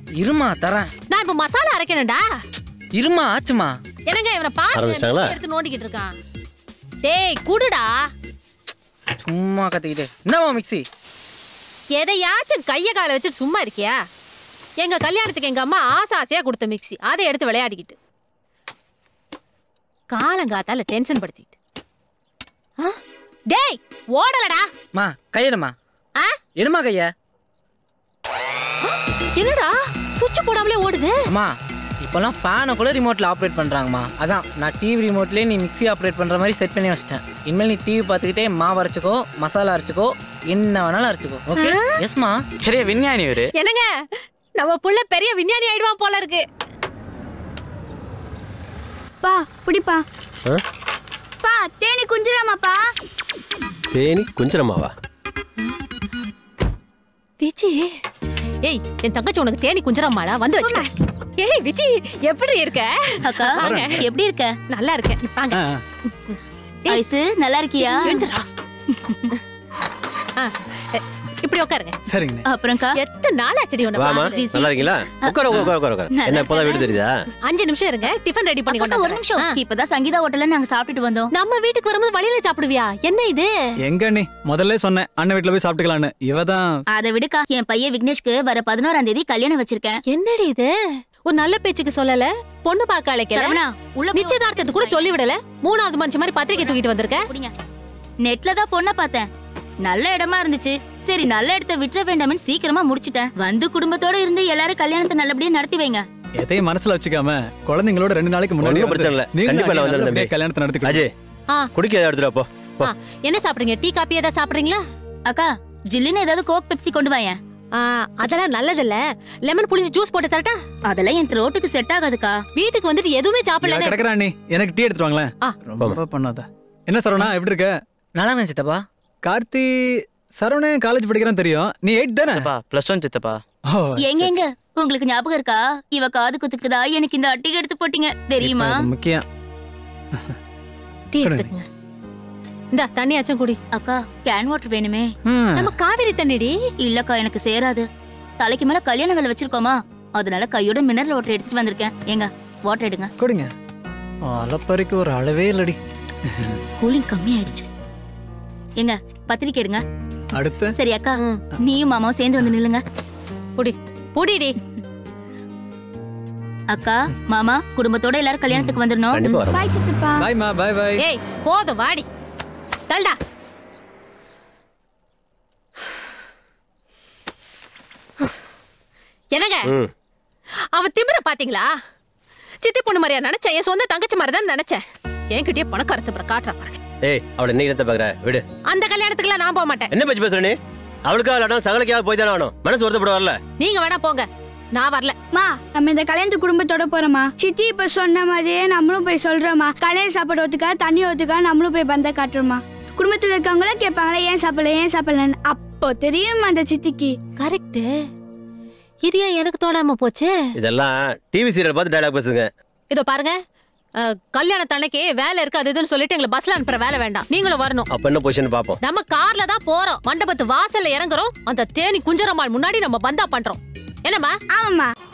இருமா தரேன் நான் இப்ப மசாலா அரைக்கணும்டா இருமா ஆச்சுமா என்னங்க இவனை பாருங்க ஆரம்பிச்சிட்டாங்களா? மிக்ஸி எடுத்து நோண்டிக்கிட்டு இருக்கான் டேய் குடுடா சும்மா கத்திக்கிட்டு என்னம்மா மிக்ஸி எதையாச்சும் கைய கால வச்சுட்டு சும்மா இருக்கியா எங்க கல்யாணத்துக்கு எங்க அம்மா ஆசை ஆசையா கொடுத்த மிக்ஸி அதை எடுத்து விளையாடிக்கிட்டு காலங்காத்தால டென்ஷன் படுத்திக்கிட்டு ஆ? டேய் ஓடலடா மா கையெடுமா ஆ? எடுமா கைய என்னடா சுவிட்ச் போடாமலே ஓடுது அம்மா இப்போல்லாம் ஃபேனை கூட ரிமோட்டில் ஆப்ரேட் பண்ணுறாங்கம்மா அதான் நான் டிவி ரிமோட்லேயே நீ மிக்ஸி ஆப்ரேட் பண்ணுற மாதிரி செட் பண்ணி வச்சிட்டேன் இனிமேல் நீ டிவி பார்த்துக்கிட்டே மாவு அரைச்சிக்கோ மசாலா அரைச்சிக்கோ என்ன வேணாலும் அரைச்சிக்கோ ஓகே எஸ்மா பெரிய விஞ்ஞானி இவரு என்னங்க நம்ம புள்ள பெரிய விஞ்ஞானி ஆயிடுவான் போல இருக்கு பா பிடிப்பா ஆ? பா தேனி குஞ்சிராமாப்பா தேனி குஞ்சரமாவா விஜி ஏய் என் தங்கச்சி உனக்கு தேனி குஞ்சரம்மாளா வந்து வச்சுக்க ஏய் விஜி எப்படி இருக்க அக்கா வாங்க. எப்படி இருக்க நல்லா இருக்கேன் நீ வாங்க ஐசு நல்லா இருக்கியா எழுந்துடா. ஆ, எ, இப்படி உட்காருங்க சரிங்க அப்புறம்க்கா எத்தனை நாள் ஆச்சடி உன்னை வாமா பார்த்து? நல்லா இருக்கீங்களா உட்கார உட்கார உட்கார உட்கார நல்லா என்ன இப்போதான் வீடு தெரியுதா அஞ்சு நிமிஷம் இருங்க டிஃபன் ரெடி பண்ணி அக்கா, கொண்டு ஒரு நிமிஷம் இப்பதான் சங்கீதா ஹோட்டல்ல நாங்க சாப்பிட்டுட்டு வந்தோம் நம்ம வீட்டுக்கு வரும்போது வழியில சாப்பிடுவியா என்ன இது எங்க நீ முதல்ல சொன்னேன் அண்ணன் வீட்டுல போய் சாப்பிட்டுக்கலான்னு இவதான் அதை விடுக்கா என் பையன் விக்னேஷ்க்கு வர பதினோராம் தேதி கல்யாணம் வச்சிருக்கேன் என்னடி இது ஒரு நல்ல பேச்சுக்கு சொல்லல பொண்ணு பார்க்க அழைக்கல சரவணா உள்ள போய் நிச்சயதார்த்தத்துக்கு கூட சொல்லி விடல மூணாவது மனுஷன் மாதிரி பத்திரிக்கை தூக்கிட்டு வந்திருக்க குடிங்க நெட்ல தான் பொண்ண பார்த்தேன் நல்ல இடமா இருந்துச்சு சரி நல்ல இடத்த விட்டுற வேண்டாம்னு சீக்கிரமா முடிச்சிட்டேன் வந்து குடும்பத்தோட இருந்து எல்லாரும் கல்யாணத்தை நல்லபடியா நடத்தி வைங்க எதையும் மனசுல வச்சுக்காம குழந்தைங்களோட ரெண்டு நாளைக்கு முன்னாடி ஒண்ணும் பிரச்சனை இல்ல. கண்டிப்பா நான் வந்துடுறேன் தம்பி. கல்யாணத்தை நடத்தி கொடு. அஜய் ஆ. குடிக்க ஏதாவது எடுத்துட்டு வா, போ ஆ, என்ன சாப்பிடுறீங்க டீ காப்பி ஏதாவது சாப்பிடுறீங்களா அக்கா ஜில்லுன்னு ஏதாவது கோக் பெப்சி கொண்டு வாயேன் ஆ, அதெல்லாம் நல்லது இல்ல லெமன் புளிஞ்சு ஜூஸ் போட்டு தரட்டா அதெல்லாம் என் த்ரோட்டுக்கு செட் ஆகாதுக்கா வீட்டுக்கு வந்துட்டு எதுவுமே இவ சாப்பிடல கிடக்குறா நீ எனக்கு டீ எடுத்துட்டு வாங்களேன் ஆ. ரொம்ப பண்ணாத என்ன சரவணா எப்படி இருக்க நல்லா இருந்துச்சு சித்தப்பா கார்த்தி சரவணன் காலேஜ் படிக்கிறான் தெரியும் நீ எயிட் தானே சித்தப்பா ப்ளஸ் ஒன் சித்தப்பா ஓ, எங்க எங்க உங்களுக்கு ஞாபகம் இருக்கா இவ காது குத்துக்குதா எனக்கு இந்த அட்டிகை எடுத்து போட்டீங்க தெரியுமா இப்ப இது முக்கியம் டீ எடுத்துக்கங்க இந்த தண்ணியாச்சும் குடி அக்கா கேன் வாட்டர் வேணுமே ம். நம்ம காவேரி தண்ணிடி இல்லக்கா எனக்கு சேராது தலைக்கு மேல கல்யாண வேலை வச்சிருக்கோமா அதனால கையோட மினரல் வாட்டர் எடுத்துட்டு வந்திருக்கேன் ஏங்க வாட்டர் எடுங்க கொடுங்க அலப்பறைக்கு ஒரு அளவே இல்லடி கூலிங் கம்மி ஆயிடுச்சு ஏங்க பத்திரிக்கை எடுங்க அடுத்து சரி அக்கா ம். நீயும் மாமாவும் சேர்ந்து வந்து நில்லுங்க புடி புடிடி அக்கா மாமா குடும்பத்தோட எல்லாரும் கல்யாணத்துக்கு வந்துடணும் கண்டிப்பா வரேன் பாய் சித்தப்பா பாய்மா பாய் பாய் ஏய் போதும் வாடி தள்டா என்னங்க ம் அவ திமிர பாத்தீங்களா சித்தி பொண்ணு மாதிரியா நினைச்சேன் என் சொந்த தங்கச்சி மாதிரி தான் நினைச்சேன் என்கிட்டயே பணக்காரத்து அப்புறம் காட்டுறா பாருங்க ஏய் அவளை என்ன இடத்த பாக்குற விடு அந்த கல்யாணத்துக்குலாம் நான் போக மாட்டேன் என்ன பேச்சு பேசுற நீ அவளுக்கா இல்லாட்டும் சகலைக்காக போய் தானே ஆகணும் மனசு வருத்தப்பட வரல நீங்க வேணா போங்க நான் வரல மா நம்ம இந்த கல்யாணத்து குடும்பத்தோட போறோமா சித்தி இப்ப சொன்ன மாதிரியே நம்மளும் போய் சொல்றோமா கல்யாண சாப்பாடு ஒத்துக்கா தண்ணி ஒத்துக்கா நம்மளும் போய் பந்த காட்டுறோமா குடும்பத்துல இருக்கவங்கள கேட்பாங்களே ஏன் சாப்பிடல ஏன் சாப்பிடலன்னு அப்போ தெரியும் அந்த சித்திக்கு கரெக்ட் இது ஏன் எனக்கு தோணாம போச்சு இதெல்லாம் டிவி சீரியல் பார்த்து டயலாக் பேசுங்க இதோ பாருங்க அஹ், கல்யாணத்தன்னைக்கு வேலை இருக்கு அது இதுன்னு சொல்லிட்டு எங்களை பஸ்ல அனுப்புற வேலை வேண்டாம் நீங்களும் வரணும் அப்ப என்ன பொசிஷன் பாப்போம் நம்ம கார்ல தான் போறோம் மண்டபத்து வாசல்ல இறங்குறோம் அந்த தேனி குஞ்சரம்மாள் முன்னாடி நம்ம பந்தா பண்றோம் என்னம்மா ஆமாம்மா